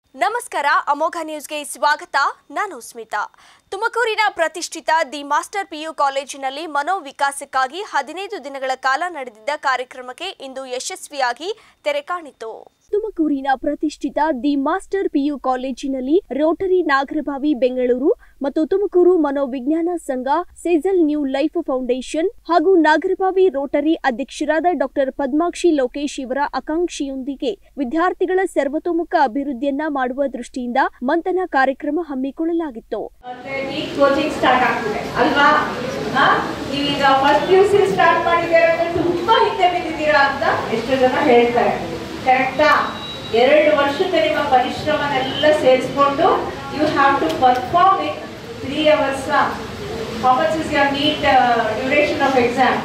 ನಮಸ್ಕಾರ ಅಮೋಘ ನ್ಯೂಸ್ಗೆ ಸ್ವಾಗತ ನಾನು ಸ್ಮಿತಾ ತುಮಕೂರಿನ ಪ್ರತಿಷ್ಠಿತ ದಿ ಮಾಸ್ಟರ್ ಪಿಯು ಕಾಲೇಜಿನಲ್ಲಿ ಮನೋವಿಕಾಸಕ್ಕಾಗಿ ಹದಿನೈದು ದಿನಗಳ ಕಾಲ ನಡೆದಿದ್ದ ಕಾರ್ಯಕ್ರಮಕ್ಕೆ ಇಂದು ಯಶಸ್ವಿಯಾಗಿ ತೆರೆ ಕಾಣಿತು ತುಮಕೂರಿನ ಪ್ರತಿಷ್ಠಿತ ದಿ ಮಾಸ್ಟರ್ ಪಿಯು ಕಾಲೇಜಿನಲ್ಲಿ ರೋಟರಿ ನಾಗರಭಾವಿ ಬೆಂಗಳೂರು ಮತ್ತು ತುಮಕೂರು ಮನೋವಿಜ್ಞಾನ ಸಂಘ ಸೇಜಲ್ ನ್ಯೂ ಲೈಫ್ ಫೌಂಡೇಶನ್ ಹಾಗೂ ನಾಗರಭಾವಿ ರೋಟರಿ ಅಧ್ಯಕ್ಷರಾದ ಡಾಕ್ಟರ್ ಪದ್ಮಾಕ್ಷಿ ಲೋಕೇಶ್ ಇವರ ಆಕಾಂಕ್ಷೆಯೊಂದಿಗೆ ವಿದ್ಯಾರ್ಥಿಗಳ ಸರ್ವತೋಮುಖ ಅಭಿವೃದ್ಧಿಯನ್ನ ಮಾಡುವ ದೃಷ್ಟಿಯಿಂದ ಮಂಥನ ಕಾರ್ಯಕ್ರಮ ಹಮ್ಮಿಕೊಳ್ಳಲಾಗಿತ್ತು ಮತ್ತೆ ನೀಟ್ ಕೋಚಿಂಗ್ ಸ್ಟಾರ್ಟ್ ಆಗ್ತಿದೆ ಅಲ್ವಾ ಹಾ? ನೀವೀಗ first P U C start ಮಾಡಿದ್ದೀರಾ ಅಂದ್ರೆ ತುಂಬಾ ಹಿಂದೆ ಬಿದ್ದಿದ್ದೀರಾ ಅಂತ ಎಷ್ಟು ಜನ ಹೇಳ್ತಾರೆ ಕರೆಕ್ಟಾ ಎರಡು ವರ್ಷದ ನಿಮ್ಮ ಪರಿಶ್ರಮನೆಲ್ಲ ಸೇರಿಸ್ಕೊಂಡು you have to perform it three hours how much is your NEET duration of exam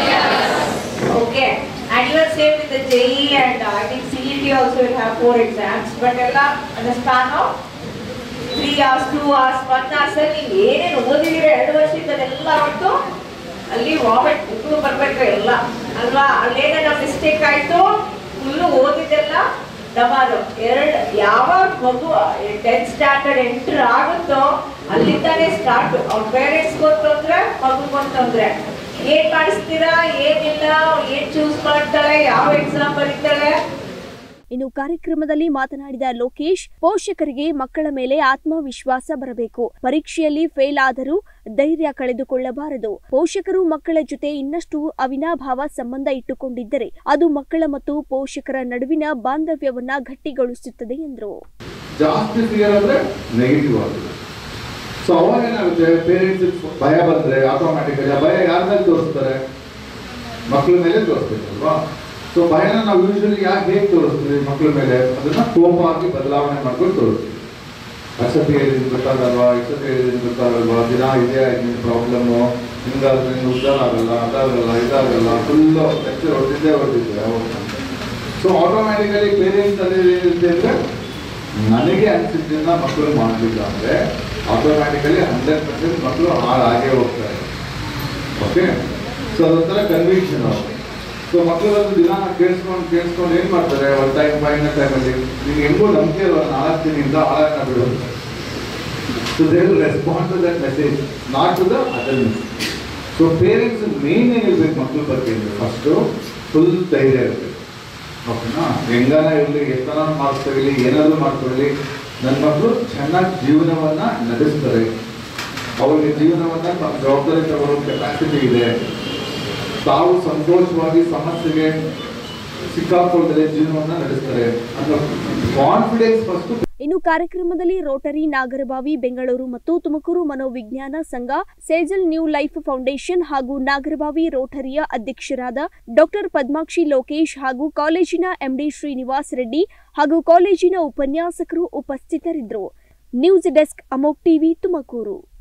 okay and you are same with the JE and uh, I think CET also will have four exams but ಎಲ್ಲ in the span of three hours two hours one hours ಅಲ್ಲಿ ನೀವು ಏನೇನು ಓದಿದಿರ ಎರಡು ವರ್ಷದಲ್ಲೆಲ್ಲ ಒಟ್ಟು ಅಲ್ಲಿ vomit ಉಗುಳು ಬರ್ಬೇಕು ಎಲ್ಲ ಅಲ್ವಾ ಅಲ್ಲೇನ ಮಿಸ್ಟೇಕ್ ಆಯ್ತು ಫುಲ್ಲು ಓದಿದ್ದೆಲ್ಲ ಡಮಾರು ಎರಡು ಯಾವಾಗ ಮಗು ಟೆಂತ್ ಸ್ಟ್ಯಾಂಡರ್ಡ್ ಎಂಟರ್ ಆಗುತ್ತೋ ಅಲ್ಲಿಂದಾನೇ ಸ್ಟಾರ್ಟ್ ಅವ್ರ ಪೇರೆಂಟ್ಸ್ ತೊಂದ್ರೆ ಮಗು ತೊಂದ್ರೆ ಏನ್ ಮಾಡಿಸ್ತೀರಾ ಏನಿಲ್ಲ ಏನ್ ಚೂಸ್ ಮಾಡ್ತಾಳೆ ಯಾವ ಎಕ್ಸಾಮ್ ಬರೀತಾಳೆ ಇನ್ನು ಕಾರ್ಯಕ್ರಮದಲ್ಲಿ ಮಾತನಾಡಿದ ಲೋಕೇಶ್ ಪೋಷಕರಿಗೆ ಮಕ್ಕಳ ಮೇಲೆ ಆತ್ಮವಿಶ್ವಾಸ ಬರಬೇಕು ಪರೀಕ್ಷೆಯಲ್ಲಿ ಫೇಲ್ ಆದರೂ ಧೈರ್ಯ ಕಳೆದುಕೊಳ್ಳಬಾರದು ಪೋಷಕರು ಮಕ್ಕಳ ಜೊತೆ ಇನ್ನಷ್ಟು ಅವಿನಾಭಾವ ಸಂಬಂಧ ಇಟ್ಟುಕೊಂಡಿದ್ದರೆ ಅದು ಮಕ್ಕಳ ಮತ್ತು ಪೋಷಕರ ನಡುವಿನ ಬಾಂಧವ್ಯವನ್ನ ಗಟ್ಟಿಗೊಳಿಸುತ್ತದೆ ಎಂದರು ಜಾಸ್ತಿ ಫಿಯರ್ ಅಂದ್ರೆ ನೆಗೆಟಿವ್ ಆಗುತ್ತೆ ಸೊ ಅವಾಗ ಏನಾಗುತ್ತೆ ಪೇರೆಂಟ್ಸ್ ಭಯ ಬಂದ್ರೆ ಆಟೋಮ್ಯಾಟಿಕಲಿ ಆ ಭಯ ಯಾರ ಮೇಲೆ ತೋರಿಸ್ತಾರೆ ಮಕ್ಕಳ ಮೇಲೆ ತೋರಿಸ್ಬೇಕಲ್ವಾ ಸೊ ಭಯನ ನಾವು ಯೂಶಲಿ ಯಾಕೆ ಹೇಗೆ ತೋರಿಸ್ತೀವಿ ಮಕ್ಕಳ ಮೇಲೆ ಅದನ್ನ ಕೋಪ ಆಗಿ ಬದಲಾವಣೆ ಮಾಡ್ಕೊಂಡು ತೋರಿಸ್ತೀವಿ ಅಸತಿ ಹೇಳಿದ್ ಗೊತ್ತಾಗಲ್ವಾ ಇಸತಿ ಹೇಳಿದ್ ಗೊತ್ತಾಗಲ್ವಾ ದಿನ ಇದೆ ನಿನ್ನ ಪ್ರಾಬ್ಲಮ್ಮು ಹಿಂಗಾದ್ರೆ ನೀನು ಉದ್ದಾರ ಆಗಲ್ಲ ಅದಾಗಲ್ಲ ಇದಾಗಲ್ಲ ಫುಲ್ಲು ಲೆಕ್ಚರ್ ಹೊಡೆದಿದ್ದೇ ಹೊಡೆದಿದ್ದೆ ಸೊ ಆಟೋಮ್ಯಾಟಿಕಲಿ ಪೇರೆಂಟ್ಸ್ ಅಲ್ಲಿ ಏನಿರುತ್ತೆ ಅಂದ್ರೆ ನನಗೆ ಅನಿಸಿದ್ದನ್ನ ಮಕ್ಕಳು ಮಾಡಲಿಲ್ಲ ಅಂದ್ರೆ ಆಟೋಮ್ಯಾಟಿಕಲಿ ಹಂಡ್ರೆಡ್ ಪರ್ಸೆಂಟ್ ಮಕ್ಕಳು ಹಾಳಾಗೇ ಹೋಗ್ತಾರೆ ಓಕೆ ಸೊ ಅದೊಂಥರ ಕನ್ವಿಕ್ಷನ್ ಅವ್ರು ಸೊ ಮಕ್ಕಳು ಒಂದು ದಿನ ಕೇಳಿಸ್ಕೊಂಡು ಕೇಳಿಸ್ಕೊಂಡು ಏನ್ ಮಾಡ್ತಾರೆ ಒಂದು ಟೈಮ್ ಫೈನಲ್ ಟೈಮಲ್ಲಿ ನಿಮ್ಗೆ ಹೆಂಗೋ ನಂಬಿಕೆ ಇರೋ ನಾಲ್ಕು ದಿನದಿಂದ ಹಾಳಾಗ ಬಿಡು so they will respond to that message not to the other so parents main ಏನಿರ್ಬೇಕು ಮಕ್ಕಳ ಬಗ್ಗೆ ಅಂದ್ರೆ ಫಸ್ಟು ಫುಲ್ ಧೈರ್ಯ ಇರಬೇಕು ಓಕೆನಾ ಹೆಂಗಾನ ಇರಲಿ ಎಷ್ಟನ ಮಾರ್ಕ್ಸ್ ತಗೊಳ್ಳಿ ಏನಾದರೂ ಮಾಡ್ಕೊಳ್ಳಿ ನನ್ನ ಮಕ್ಕಳು ಚೆನ್ನಾಗಿ ಜೀವನವನ್ನ ನಡೆಸ್ತಾರೆ ಅವರಿಗೆ ಜೀವನವನ್ನ ತಮ್ಮ ಜವಾಬ್ದಾರಿ ತಗೊಳ್ಳೋ ಕೆಪಾಸಿಟಿ ಇದೆ ತಾವು ಸಂತೋಷವಾಗಿ ಸಮಸ್ಯೆಗೆ ಸಿಕ್ಕಾಕೊಳ್ಳದೆ ಜೀವನವನ್ನ ನಡೆಸ್ತಾರೆ ಅನ್ನೋ ಕಾನ್ಫಿಡೆನ್ಸ್ ಫಸ್ಟ್ ಇನ್ನು ಕಾರ್ಯಕ್ರಮದಲ್ಲಿ ರೋಟರಿ ನಾಗರಬಾವಿ ಬೆಂಗಳೂರು ಮತ್ತು ತುಮಕೂರು ಮನೋವಿಜ್ಞಾನ ಸಂಘ ಸೇಜಲ್ ನ್ಯೂ ಲೈಫ್ ಫೌಂಡೇಶನ್ ಹಾಗೂ ನಾಗರಬಾವಿ ರೋಟರಿಯ ಅಧ್ಯಕ್ಷರಾದ ಡಾಕ್ಟರ್ ಪದ್ಮಾಕ್ಷಿ ಲೋಕೇಶ್ ಹಾಗೂ ಕಾಲೇಜಿನ ಎಂಡಿ ಶ್ರೀನಿವಾಸ್ ರೆಡ್ಡಿ ಹಾಗೂ ಕಾಲೇಜಿನ ಉಪನ್ಯಾಸಕರು ಉಪಸ್ಥಿತರಿದ್ದರು news desk Amok TV Tumakuru